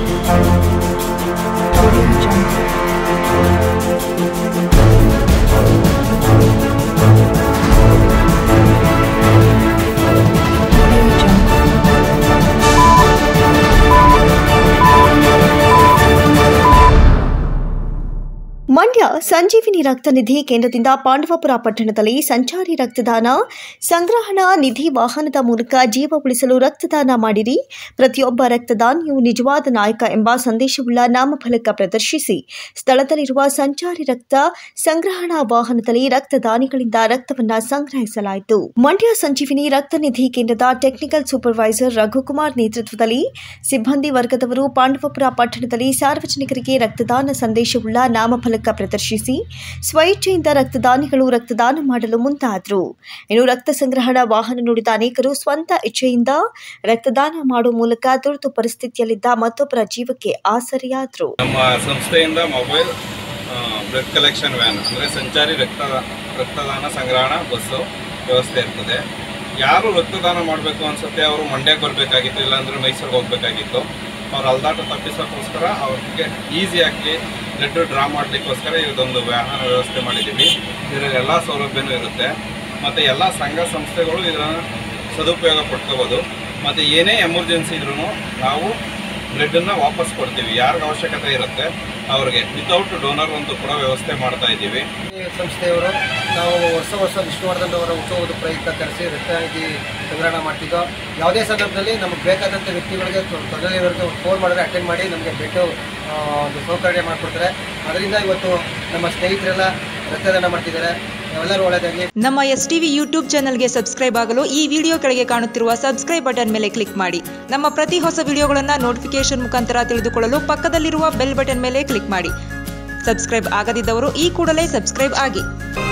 Audio Jungle. Audio Jungle. Mandya ಸಂಜೀವಿನಿ ರಕ್ತ ನಿಧಿ ಕೇಂದ್ರದಿಂದ ಪಾಂಡವಪುರ ಪಟ್ಟಣದಲ್ಲಿ ಸಂಚಾರಿ ರಕ್ತದಾನ ಸಂಗ್ರಹಣಾ ನಿಧಿ ವಾಹನದ ಮೂಲಕ ಜೀವ ಉಳಿಸಲು ರಕ್ತದಾನ ಮಾಡಿರಿ ಪ್ರತಿಯೊಬ್ಬ ರಕ್ತದಾನಿಯು ನಿಜವಾದ ನಾಯಕ ಎಂಬ ಸಂದೇಶವುಳ್ಳ ನಾಮಫಲಕ ಪ್ರದರ್ಶಿಸಿ ಸ್ಥಳದಲ್ಲಿರುವ ಸಂಚಾರಿ ರಕ್ತ ಸಂಗ್ರಹಣಾ ವಾಹನದಲ್ಲಿ ರಕ್ತದಾನಿಗಳಿಂದ ರಕ್ತವನ್ನ ಸಂಗ್ರಹಿಸಲಾಯಿತು ಮಂಡ್ಯ ಸಂಜೀವಿನಿ ರಕ್ತ ನಿಧಿ ಕೇಂದ್ರದ ಟೆಕ್ನಿಕಲ್ ಸೂಪರ್ವೈಸರ್ ರಘುಕುಮಾರ್ ನೇತೃತ್ವದಲ್ಲಿ ಸಿಬ್ಬಂದಿ ವರ್ಗದವರು ಪಾಂಡವಪುರ ಪಟ್ಟಣದಲ್ಲಿ ಸಾರ್ವಜನಿಕರಿಗೆ ರಕ್ತದಾನ ಸಂದೇಶವುಳ್ಳ ನಾಮಫಲಕ ಪ್ರದರ್ಶಿಸಿ ಸ್ವಇಚ್ಛೆಯಿಂದ ರಕ್ತದಾನಿಗಳು ರಕ್ತದಾನ ಮಾಡಲು ಮುಂದಾದರು ಇನ್ನು ರಕ್ತ ಸಂಗ್ರಹಣಾ ವಾಹನ ನೋಡಿದ ಅನೇಕರು ಸ್ವಂತ ಇಚ್ಛೆಯಿಂದ ರಕ್ತದಾನ ಮಾಡುವ ಮೂಲಕ ತುರ್ತು ಪರಿಸ್ಥಿತಿಯಲ್ಲಿದ್ದ ಮತ್ತೊಬ್ಬರ ಜೀವಕ್ಕೆ ಆಸರೆಯಾದರು ನಮ್ಮ ಸಂಸ್ಥೆಯಿಂದ ಮೊಬೈಲ್ ಬ್ಲಡ್ ಕಲೆಕ್ಷನ್ ವ್ಯಾನ್ ಅಂದರೆ ಸಂಚಾರಿ ರಕ್ತ ರಕ್ತದಾನ ಸಂಗ್ರಹಣಾ ಬಸ್ಸು ವ್ಯವಸ್ಥೆ ಇರ್ತದೆ ಯಾರು ರಕ್ತದಾನ ಮಾಡಬೇಕು ಅನ್ಸುತ್ತೆ ಅವರು ಮಂಡ್ಯಕ್ಕೆ ಬರಬೇಕಾಗಿತ್ತು ಇಲ್ಲಾಂದರೆ ಮೈಸೂರಿಗೆ ಹೋಗಬೇಕಾಗಿತ್ತು ಅವ್ರ ಅಲ್ದಾಟ ತಪ್ಪಿಸೋಕ್ಕೋಸ್ಕರ ಅವ್ರಿಗೆ ಈಸಿಯಾಗಿ ಬ್ಲಡ್ ಡ್ರಾ ಮಾಡಲಿಕ್ಕೋಸ್ಕರ ಇದೊಂದು ವಾಹನ ವ್ಯವಸ್ಥೆ ಮಾಡಿದ್ದೀವಿ ಇದರಲ್ಲಿ ಎಲ್ಲ ಸೌಲಭ್ಯನೂ ಇರುತ್ತೆ ಮತ್ತು ಎಲ್ಲ ಸಂಘ ಸಂಸ್ಥೆಗಳು ಇದರ ಸದುಪಯೋಗ ಪಡ್ಕೋಬೋದು ಮತ್ತು ಏನೇ ಎಮರ್ಜೆನ್ಸಿ ಇದ್ರೂ ನಾವು ಬ್ಲಡ್ಡನ್ನು ವಾಪಸ್ ಕೊಡ್ತೀವಿ ಯಾರಿಗೆ ಅವಶ್ಯಕತೆ ಇರುತ್ತೆ ಅವ್ರಿಗೆ ವಿತೌಟ್ ಡೋನರ್ ಒಂದು ಕೂಡ ವ್ಯವಸ್ಥೆ ಮಾಡ್ತಾ ಇದ್ದೀವಿ ಈ ಸಂಸ್ಥೆಯವರು ನಾವು ವರ್ಷ ವರ್ಷ ವಿಷ್ಣುವರ್ಧನ್ ಅವರ ಹುಟ್ಟುಹೋದ ಪ್ರಯುಕ್ತ ಕರೆಸಿ ರಕ್ತನಿಧಿ ಸಂಗ್ರಹಣ ಮಾಡ್ತಿದ್ದೋ ಯಾವುದೇ ಸಂದರ್ಭದಲ್ಲಿ ನಮಗೆ ಬೇಕಾದಂಥ ವ್ಯಕ್ತಿಗಳಿಗೆ ತೊಂದರೆಯವರೆಗೆ ಫೋನ್ ಮಾಡಿದ್ರೆ ಅಟೆಂಡ್ ಮಾಡಿ ನಮಗೆ ಬೇಕು ಆ, ಒಂದು ಸೌಕರ್ಯ ಮಾಡಿಕೊಡ್ತಾರೆ ಅದರಿಂದ ಇವತ್ತು ನಮ್ಮ ಸ್ನೇಹಿತರೆಲ್ಲ ರಕ್ತದಾನ ಮಾಡ್ತಿದ್ದಾರೆ ಎಲ್ಲರೂ ಒಳ್ಳೆಯದಾಗಿ ನಮ್ಮ ಎಸ್ ಟಿವಿ ಯೂಟ್ಯೂಬ್ ಚಾನಲ್ಗೆ ಸಬ್ಸ್ಕ್ರೈಬ್ ಆಗಲು ಈ ವಿಡಿಯೋ ಕೆಳಗೆ ಕಾಣುತ್ತಿರುವ ಸಬ್ಸ್ಕ್ರೈಬ್ ಬಟನ್ ಮೇಲೆ ಕ್ಲಿಕ್ ಮಾಡಿ ನಮ್ಮ ಪ್ರತಿ ಹೊಸ ವಿಡಿಯೋಗಳನ್ನು ನೋಟಿಫಿಕೇಶನ್ ಮುಖಾಂತರ ತಿಳಿದುಕೊಳ್ಳಲು ಪಕ್ಕದಲ್ಲಿರುವ ಬೆಲ್ ಬಟನ್ ಮೇಲೆ ಕ್ಲಿಕ್ ಮಾಡಿ ಸಬ್ಸ್ಕ್ರೈಬ್ ಆಗದಿದ್ದವರು ಈ ಕೂಡಲೇ ಸಬ್ಸ್ಕ್ರೈಬ್ ಆಗಿ